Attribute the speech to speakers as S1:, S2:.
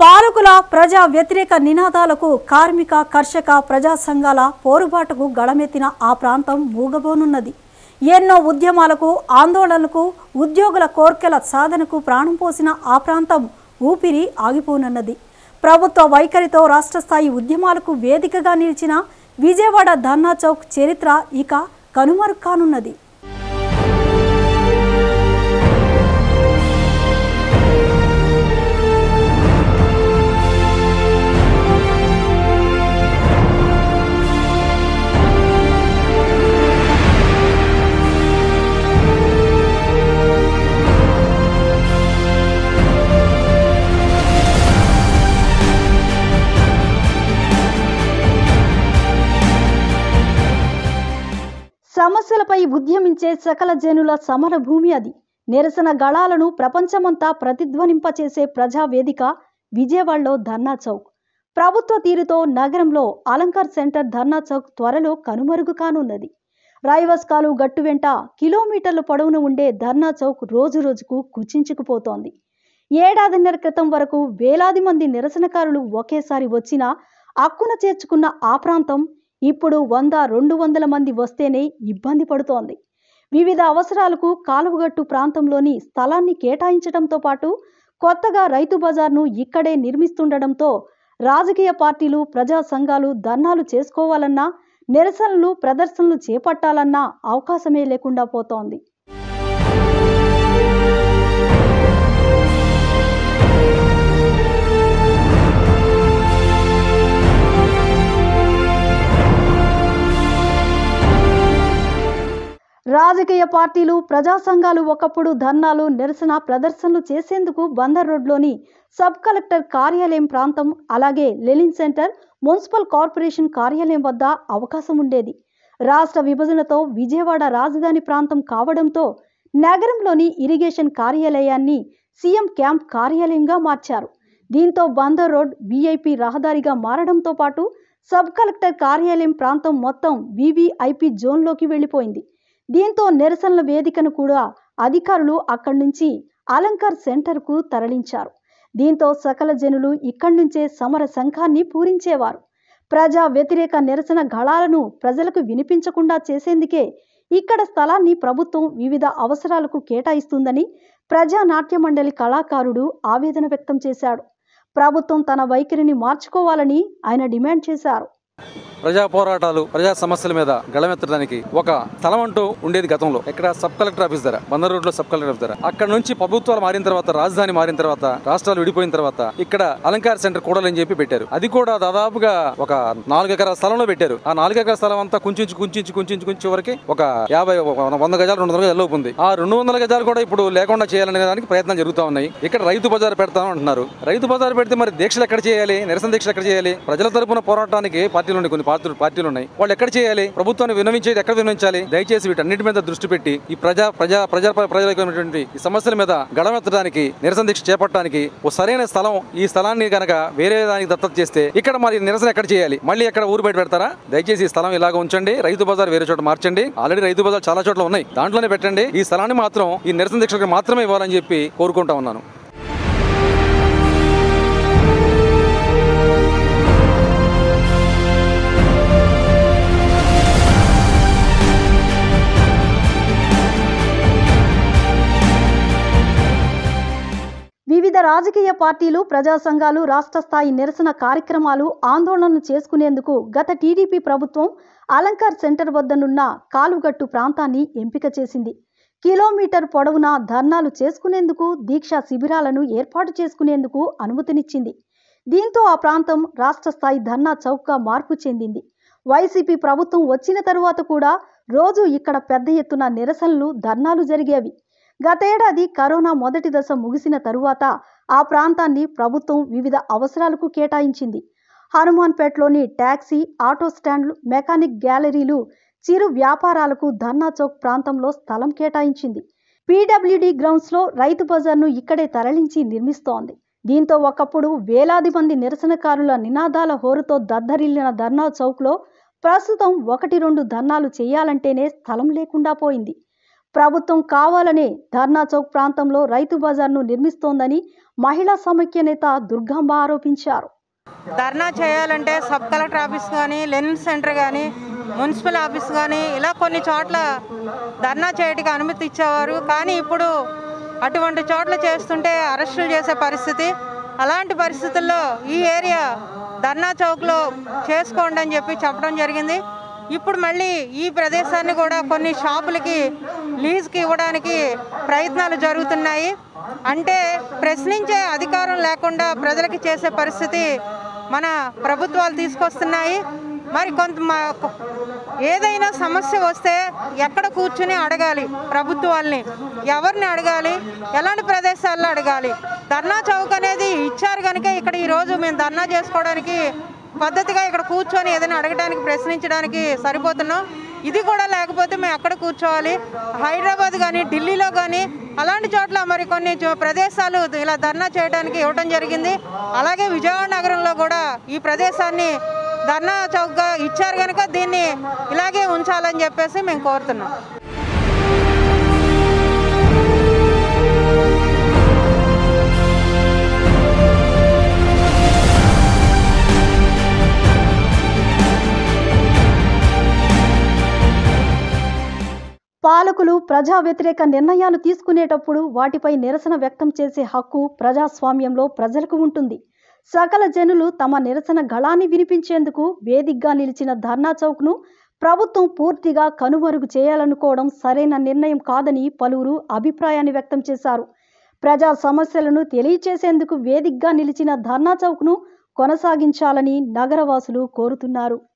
S1: పాలకుల ప్రజా వ్యతిరేక నినాదాలకు కార్మిక కర్షక ప్రజా సంఘాల పోరుబాటుకు గళమెత్తిన ఆ ప్రాంతం మూగబోనున్నది ఎన్నో ఉద్యమాలకు ఆందోళనలకు ఉద్యోగుల కోర్కెల సాధనకు ప్రాణం పోసిన ఆ ప్రాంతం ఊపిరి ఆగిపోనున్నది ప్రభుత్వ వైఖరితో రాష్ట్ర స్థాయి ఉద్యమాలకు వేదికగా నిలిచిన విజయవాడ ధర్నా చౌక్ చరిత్ర ఇక కనుమరుక్కానున్నది సమస్యలపై ఉద్యమించే సకల జనుల సమర భూమి అది నిరసన గళాలను ప్రపంచమంతా ప్రతిధ్వనింపచేసే ప్రజావేదిక విజయవాడలో ధర్నా చౌక్ ప్రభుత్వ తీరుతో నగరంలో అలంకార్ సెంటర్ ధర్నా చౌక్ త్వరలో కనుమరుగు కానున్నది రాయవస్కాలు గట్టు వెంట కిలోమీటర్ల పొడవున ఉండే ధర్నా చౌక్ రోజు రోజుకు కుచించుకుపోతోంది ఏడాదిన్నర క్రితం వరకు వేలాది మంది నిరసనకారులు ఒకేసారి వచ్చినా అక్కున చేర్చుకున్న ఆ ప్రాంతం ఇప్పుడు వంద రెండు వందల మంది వస్తేనే ఇబ్బంది పడుతోంది వివిధ అవసరాలకు కాలువగట్టు ప్రాంతంలోని స్థలాన్ని కేటాయించడంతో పాటు కొత్తగా రైతు బజార్ను ఇక్కడే నిర్మిస్తుండడంతో రాజకీయ పార్టీలు ప్రజా సంఘాలు ధర్నాలు చేసుకోవాలన్నా నిరసనలు ప్రదర్శనలు చేపట్టాలన్నా అవకాశమే లేకుండా పోతోంది రాజకీయ పార్టీలు ప్రజా సంఘాలు ఒకప్పుడు ధర్నాలు నిరసన ప్రదర్శనలు చేసేందుకు బందర్ రోడ్లోని సబ్ కలెక్టర్ కార్యాలయం ప్రాంతం అలాగే లెలిన్ సెంటర్ మున్సిపల్ కార్పొరేషన్ కార్యాలయం వద్ద అవకాశం ఉండేది రాష్ట్ర విభజనతో విజయవాడ రాజధాని ప్రాంతం కావడంతో నగరంలోని ఇరిగేషన్ కార్యాలయాన్ని సీఎం క్యాంప్ కార్యాలయంగా మార్చారు దీంతో బందర్ రోడ్ వీఐపీ రహదారిగా మారడంతో పాటు సబ్ కలెక్టర్ కార్యాలయం ప్రాంతం మొత్తం వీవీఐపీ జోన్లోకి వెళ్ళిపోయింది దీంతో నిరసనల వేదికను కూడా అధికారులు అక్కడి నుంచి అలంకార్ సెంటర్కు తరలించారు దీంతో సకల జనులు ఇక్కడి నుంచే సమర సంఘాన్ని పూరించేవారు ప్రజా వ్యతిరేక నిరసన గళాలను ప్రజలకు వినిపించకుండా చేసేందుకే ఇక్కడ స్థలాన్ని ప్రభుత్వం వివిధ అవసరాలకు కేటాయిస్తుందని ప్రజా నాట్య మండలి కళాకారుడు ఆవేదన వ్యక్తం చేశాడు ప్రభుత్వం తన వైఖరిని మార్చుకోవాలని ఆయన డిమాండ్ చేశారు
S2: ప్రజా పోరాటాలు ప్రజా సమస్యల మీద గళమెత్తడానికి ఒక స్థలం అంటూ ఉండేది గతంలో ఇక్కడ సబ్ కలెక్టర్ ఆఫీస్ దగ్గర బందర్ రోడ్ లో సబ్ కలెక్టర్ ఆఫీస్ దగ్గర అక్కడ నుంచి ప్రభుత్వాలు మారిన తర్వాత రాజధాని మారిన తర్వాత రాష్ట్రాలు విడిపోయిన తర్వాత ఇక్కడ అలంకార్ సెంటర్ కూడలని చెప్పి పెట్టారు అది కూడా దాదాపుగా ఒక నాలుగు ఎకరాల స్థలంలో పెట్టారు ఆ నాలుగు ఎకరాల స్థలం అంతా కుంచించి కుంచించి కుంచించి కుంచి వరకు ఒక యాభై ఒక వంద గజాలు రెండు వందల గజాలు ఉంది ఆ రెండు వందల గజాలు కూడా ఇప్పుడు లేకుండా చేయాలనే దానికి ప్రయత్నం జరుగుతూ ఉన్నాయి ఇక్కడ రైతు బజార్ పెడతాం అంటున్నారు రైతు బజార్ పెడితే మరి దీక్షలు ఎక్కడ చేయాలి నిరసన దీక్షలు ఎక్కడ చేయాలి ప్రజల తరపున పోరాటానికి పార్టీలు ఉన్నాయి కొన్ని పార్టీలు పార్టీలు ఉన్నాయి వాళ్ళు ఎక్కడ చేయాలి ప్రభుత్వాన్ని వినవించేది ఎక్కడ వినవించాలి దయచేసి వీటన్నిటి మీద దృష్టి పెట్టి ఈ ప్రజా ప్రజా ప్రజా ప్రజలైనటువంటి ఈ సమస్యల మీద గడమెత్తడానికి నిరసన దీక్ష చేపట్టడానికి ఓ సరైన స్థలం ఈ స్థలాన్ని గనక వేరే దానికి దత్తత చేస్తే ఇక్కడ మరి నిరసన ఎక్కడ చేయాలి మళ్ళీ ఎక్కడ ఊరు బయట పెడతారా దయచేసి ఈ స్థలం ఇలాగ ఉంచండి రైతు బజార్ వేరే చోట మార్చండి ఆల్రెడీ రైతు బజార్ చాలా చోట్ల ఉన్నాయి దాంట్లోనే పెట్టండి ఈ స్థలాన్ని మాత్రం ఈ నిరసన దీక్షలకు మాత్రమే ఇవ్వాలని చెప్పి కోరుకుంటా ఉన్నాను
S1: వివిధ రాజకీయ పార్టీలు ప్రజా సంఘాలు రాష్ట్ర స్థాయి నిరసన కార్యక్రమాలు ఆందోళనలు చేసుకునేందుకు గత టీడీపీ ప్రభుత్వం అలంకార్ సెంటర్ వద్దనున్న కాలుగట్టు ప్రాంతాన్ని ఎంపిక చేసింది కిలోమీటర్ పొడవునా ధర్నాలు చేసుకునేందుకు దీక్షా శిబిరాలను ఏర్పాటు చేసుకునేందుకు అనుమతినిచ్చింది దీంతో ఆ ప్రాంతం రాష్ట్ర స్థాయి ధర్నా చౌక్గా మార్పు చెందింది వైసీపీ ప్రభుత్వం వచ్చిన తరువాత కూడా రోజు ఇక్కడ పెద్ద ఎత్తున నిరసనలు ధర్నాలు జరిగేవి గతేడాది కరోనా మొదటి దశ ముగిసిన తరువాత ఆ ప్రాంతాన్ని ప్రభుత్వం వివిధ అవసరాలకు కేటాయించింది హనుమాన్పేటలోని ట్యాక్సీ ఆటో స్టాండ్లు మెకానిక్ గ్యాలరీలు చిరు వ్యాపారాలకు ధర్నా చౌక్ ప్రాంతంలో స్థలం కేటాయించింది పీడబ్ల్యూడి గ్రౌండ్స్లో రైతు బజార్ను ఇక్కడే తరలించి నిర్మిస్తోంది దీంతో ఒకప్పుడు వేలాది మంది నిరసనకారుల నినాదాల హోరుతో దద్దరిల్లిన ధర్నా చౌక్లో ప్రస్తుతం ఒకటి రెండు ధర్నాలు చేయాలంటేనే స్థలం లేకుండా పోయింది ప్రభుత్వం కావాలనే ధర్నా చౌక్ ప్రాంతంలో రైతు బజార్ను నిర్మిస్తోందని మహిళా సమైక్య నేత దుర్గాంబ ఆరోపించారు
S3: ధర్నా చేయాలంటే సబ్ కలెక్టర్ ఆఫీస్ కానీ లెనిన్ సెంటర్ కానీ మున్సిపల్ ఆఫీస్ కానీ ఇలా కొన్ని చోట్ల ధర్నా చేయడానికి అనుమతి ఇచ్చేవారు కానీ ఇప్పుడు అటువంటి చోట్ల చేస్తుంటే అరెస్టులు చేసే పరిస్థితి అలాంటి పరిస్థితుల్లో ఈ ఏరియా ధర్నా చౌక్లో చేసుకోండి అని చెప్పి చెప్పడం జరిగింది ఇప్పుడు మళ్ళీ ఈ ప్రదేశాన్ని కూడా కొన్ని షాపులకి లీజ్కి ఇవ్వడానికి ప్రయత్నాలు జరుగుతున్నాయి అంటే ప్రశ్నించే అధికారం లేకుండా ప్రజలకి చేసే పరిస్థితి మన ప్రభుత్వాలు తీసుకొస్తున్నాయి మరి కొంత మా- ఏదైనా సమస్య వస్తే ఎక్కడ కూర్చుని అడగాలి ప్రభుత్వాల్ని ఎవరిని అడగాలి ఎలాంటి ప్రదేశాల్లో అడగాలి ధర్నా చౌక్ అనేది ఇచ్చారు కనుక ఇక్కడ ఈరోజు మేము ధర్నా చేసుకోవడానికి పద్ధతిగా ఇక్కడ కూర్చొని ఏదైనా అడగడానికి ప్రశ్నించడానికి సరిపోతున్నాం ఇది కూడా లేకపోతే మేము ఎక్కడ కూర్చోవాలి హైదరాబాద్ కానీ ఢిల్లీలో కానీ అలాంటి చోట్ల మరి కొన్ని చో- ప్రదేశాలు ఇలా ధర్నా చేయడానికి ఇవ్వడం జరిగింది అలాగే విజయవాడ నగరంలో కూడా ఈ ప్రదేశాన్ని ధర్నా చౌక్గా ఇచ్చారు కనుక దీన్ని ఇలాగే ఉంచాలని చెప్పేసి మేము కోరుతున్నాం
S1: పాలకులు ప్రజా వ్యతిరేక నిర్ణయాలు తీసుకునేటప్పుడు వాటిపై నిరసన వ్యక్తం చేసే హక్కు ప్రజాస్వామ్యంలో ప్రజలకు ఉంటుంది సకల జనులు తమ నిరసన గళాన్ని వినిపించేందుకు వేదికగా నిలిచిన ధర్నా చౌక్ను ప్రభుత్వం పూర్తిగా కనుమరుగు చేయాలనుకోవడం సరైన నిర్ణయం కాదని పలువురు అభిప్రాయాన్ని వ్యక్తం చేశారు ప్రజా సమస్యలను తెలియచేసేందుకు వేదికగా నిలిచిన ధర్నా చౌక్ను కొనసాగించాలని నగరవాసులు కోరుతున్నారు